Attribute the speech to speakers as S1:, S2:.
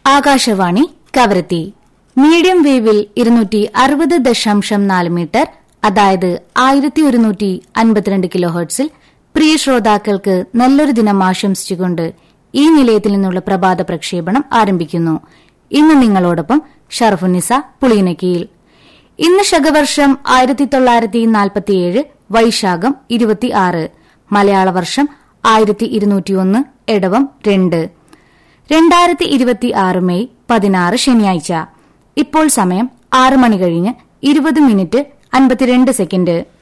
S1: Akashvani Kavaratti medium വേവിൽ ഇരുന്നൂറ്റി അറുപത് ദശാംശം നാല് മീറ്റർ അതായത് ആയിരത്തി ഒരുന്നൂറ്റി അൻപത്തിരണ്ട് കിലോ ഹെർട്സിൽ പ്രിയ ശ്രോതാക്കൾക്ക് നല്ലൊരു ദിനം ആശംസിച്ചുകൊണ്ട് ഈ നിലയത്തിൽ നിന്നുള്ള പ്രഭാത പ്രക്ഷേപണം ആരംഭിക്കുന്നു ഇന്ന് നിങ്ങളോടൊപ്പം ഷറഫുനിസ പുളിയനക്കിയിൽ ഇന്ന് ശകവർഷം ആയിരത്തി തൊള്ളായിരത്തി നാൽപ്പത്തിയേഴ് വൈശാഖം ഇരുപത്തിയാറ് മലയാള വർഷം ആയിരത്തി ഇരുന്നൂറ്റിയൊന്ന് എടവം രണ്ട് രണ്ടായിരത്തി ഇരുപത്തി ആറ് മെയ് പതിനാറ് ശനിയാഴ്ച ഇപ്പോൾ സമയം ആറ് മണി കഴിഞ്ഞ് ഇരുപത് മിനിറ്റ് അൻപത്തിരണ്ട് സെക്കൻഡ്